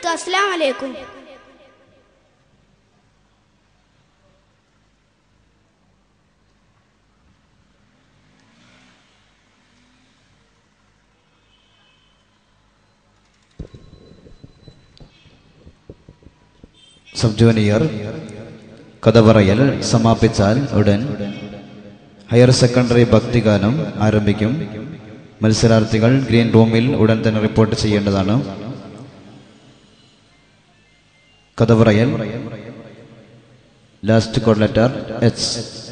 കൊടുത്തു അസ്സലാം വലൈക്കും സബ് ജൂനിയർ കഥ പറയൽ സമാപിച്ചാൽ ഉടൻ ഹയർ സെക്കൻഡറി ഭക്തിഗാനം ആരംഭിക്കും മത്സരാർത്ഥികൾ ഗ്രീൻ റൂമിൽ ഉടൻ തന്നെ റിപ്പോർട്ട് ചെയ്യേണ്ടതാണ് കഥ പറയൽ ലാസ്റ്റ് കോഡ് ലെറ്റർ എച്ച്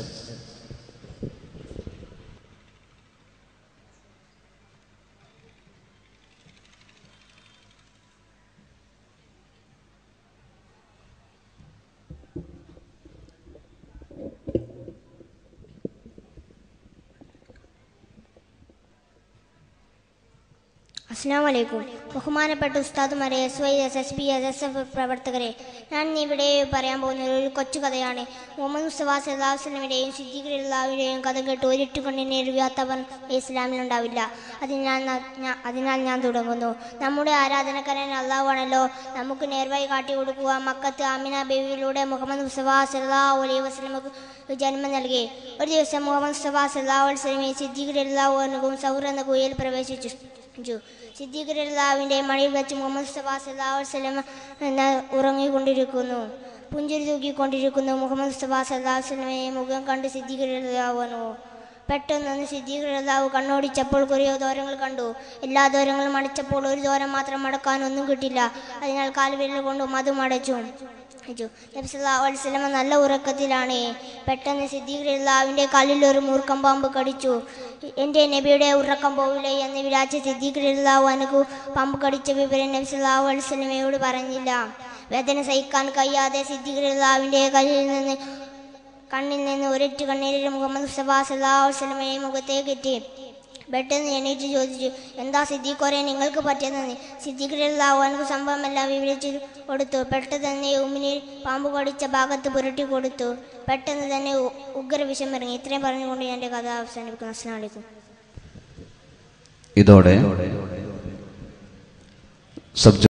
അസ്സാം വലൈക്കും ബഹുമാനപ്പെട്ട ഉസ്താദുമാരെ S Y S S P S S F പ്രവർത്തകരെ ഞാൻ ഇവിടെ പറയാൻ പോകുന്ന ഒരു കൊച്ചു കഥയാണ് മുഹമ്മദ് മുസ്തഫ സല്ലാസ്ലമിൻ്റെയും സിദ്ദീഖുല്ലാവിൻ്റെയും കഥ കേട്ട് ഒരിട്ടു കണ്ണിനെ എഴുതാത്തവൻ ഇസ്ലാമിലുണ്ടാവില്ല അതിനാൽ ന- ഞാ- അതിനാൽ ഞാൻ തുടങ്ങുന്നു നമ്മുടെ ആരാധനക്കാരൻ അള്ളാഹുവാണല്ലോ നമുക്ക് നേർവഴി കാട്ടി കൊടുക്കുക മക്കത്ത് ആമിന ബേബിയിലൂടെ മുഹമ്മദ് മുസ്തഫ സല്ലാഹു അലൈഹി വസ്ലമക്ക് ജന്മം നൽകി ഒരു ദിവസം മുഹമ്മദ് മുസ്തഫ സല്ലാഹു വസ്ലമെ സിദ്ദീഖുല്ലാഹുനും സൗർ എന്ന കുയിൽ പ്രവേശിച്ചു ജു സിദ്ദീഖുല്ലാവിൻ്റെ മണിയിൽ വെച്ച് മുഹമ്മദ് മുസ്തഫ സല്ലാഹു വസ്ലം എന്ന ഉറങ്ങിക്കൊണ്ടിരിക്കുന്നു പുഞ്ചിരി തൂക്കിക്കൊണ്ടിരിക്കുന്നു മുഹമ്മദ് മുസ്തഫ സല്ലാഹു വസ്ലമയെ മുഖം കണ്ട് സിദ്ദീഖുല്ലാവുന്നു പെട്ടെന്ന് സിദ്ദീഖുല്ലാവ് കണ്ണോടിച്ചപ്പോൾ കുറേ ദൂരങ്ങൾ കണ്ടു എല്ലാ ദൂരങ്ങളും അടച്ചപ്പോൾ ഒരു ദൂരം മാത്രം മടക്കാൻ ഒന്നും കിട്ടില്ല അതിനാൽ കാൽവിരൽ കൊണ്ടും അതും അടച്ചു അയ്യോ, നബി സല്ലല്ലാഹു അലൈഹി വസല്ലമ നല്ല ഉറക്കത്തിലാണ് പെട്ടെന്ന് സിദ്ദീഖുല്ലാവിൻ്റെ കാലിൽ ഒരു മൂർക്കം പാമ്പ് കടിച്ചു എൻ്റെ നബിയുടെ ഉറക്കം പോവില്ലേ എന്ന് വിചാരിച്ച സിദ്ദീഖുല്ലാഹു അനക്ക് പാമ്പ് കടിച്ച വിവരം നബി സല്ലല്ലാഹു അലൈഹി വസല്ലമയോട് പറഞ്ഞില്ല വേദന സഹിക്കാൻ കഴിയാതെ സിദ്ദീഖുല്ലാവിൻ്റെ കയ്യിൽ നിന്ന് കണ്ണിൽ നിന്ന് ഒരൊറ്റ കണ്ണീരിൽ മുഹമ്മദ് മുസ്തഫ സല്ലല്ലാഹു അലൈഹി വസല്ലമയെ മുഖത്തേക്ക് എത്തി പെട്ടെന്ന് എണീറ്റ് ചോദിച്ചു എന്താ സിദ്ദീഖോരെ നിങ്ങൾക്ക് പറ്റിയതെന്ന് സിദ്ദീഖിലാവു എനിക്ക് സംഭവമെല്ലാം വിവരിച്ചു കൊടുത്തു പെട്ടെന്ന് തന്നെ ഉമ്മിനെ പാമ്പ് കടിച്ച ഭാഗത്ത് പുരട്ടി കൊടുത്തു പെട്ടെന്ന് തന്നെ ഉ- ഉഗ്രവിഷം ഇറങ്ങി ഇത്രയും പറഞ്ഞുകൊണ്ട് ഞാൻ എൻ്റെ കഥ അവസാനിപ്പിക്കുന്നു അസ്സാം വലൈക്കും ഇതോടെ സബ്